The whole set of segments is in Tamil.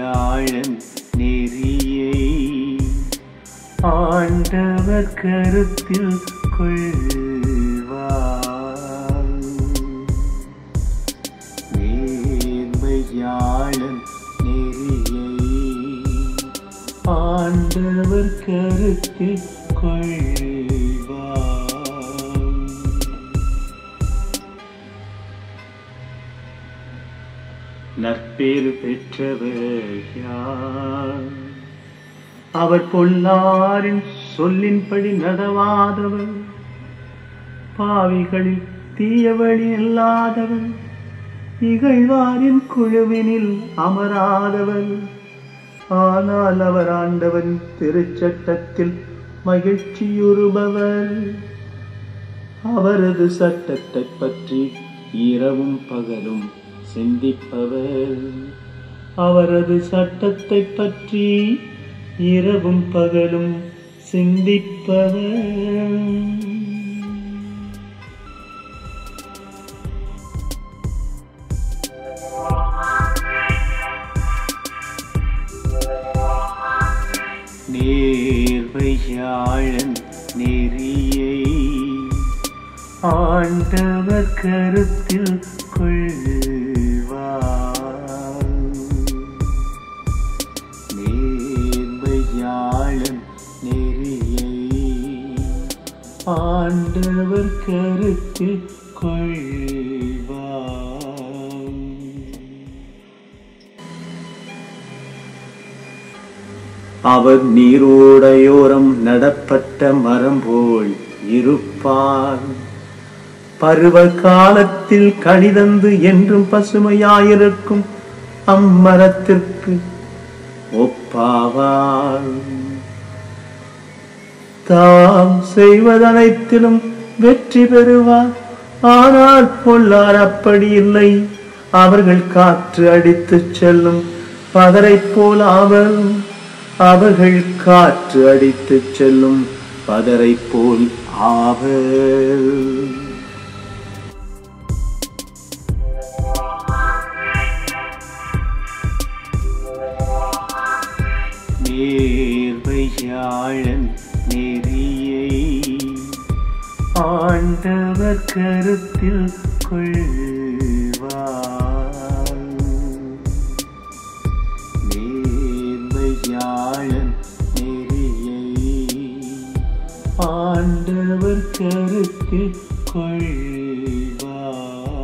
நேர்மையாளன் நெறியை ஆண்டவர் கருத்தில் கொள்வார் நேர்மையாளன் நெறியை ஆண்டவர் கருத்தில் கொள்வார் நற்பேறு பெற்றவர் யார் அவர் பொல்லாரின் சொல்லின்படி நடவாதவர் பாவிகளில் தீய வழி இல்லாதவர் இகழ்வாரின் குழுவினில் அமராதவர் ஆனால் அவர் ஆண்டவன் திருச்சட்டத்தில் மகிழ்ச்சியுறுபவர் அவரது சட்டத்தை பற்றி இரவும் பகலும் சிந்திப்பவர் அவரது சட்டத்தை பற்றி இரவும் பகலும் சிந்திப்பவர் நேர்வையாளன் நெறியை ஆண்டவர் கருத்தில் கொள்வார் நேர்மையாளன் நெறியை ஆண்டவர் கருத்தில் கொள்வார் அவர் நீரோடையோரம் நடப்பட்ட மரம் போல் இருப்பார் பருவ காலத்தில் கனிதந்து என்றும் பசுமையாயிருக்கும் அம்மரத்திற்கு ஒப்பாவார் தாம் செய்வதனைத்திலும் வெற்றி பெறுவார் ஆனால் பொல்லார் அப்படி இல்லை அவர்கள் காற்று அடித்துச் செல்லும் பதரைப் போல் அவர் அவர்கள் காற்று அடித்துச் செல்லும் பதரைப் போல் ஆவர் நேர்வையாளன் நெறியை ஆண்டவர் கருத்தில் கொள்வார் நேர்மையாளன் நெறியை ஆண்டவர் கருத்தில் கொள்வார்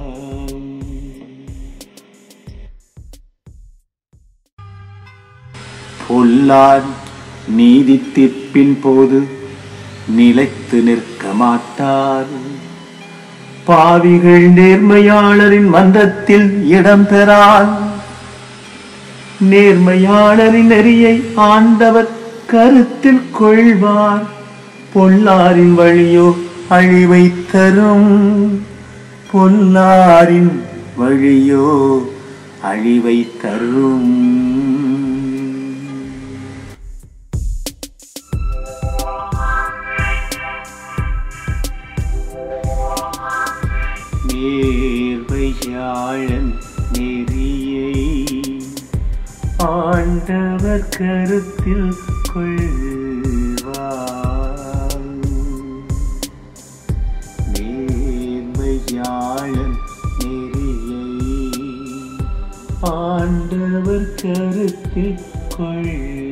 பொல்லார் நீதி தீர்ப்பின் போது நிலைத்து நிற்க மாட்டார் பாவிகள் நேர்மையாளரின் மன்றத்தில் இடம் பெறார் நேர்மையாளரின் நெறியை ஆண்டவர் கருத்தில் கொள்வார் பொல்லாரின் வழியோ அழிவை தரும் பொல்லாரின் வழியோ அழிவை தரும் நேர்வையாளன் நெறியை ஆண்டவர் கருத்தில் கொள்வார் நேர்மையாளன் நெறியை ஆண்டவர் கருத்தில் கொள்வார்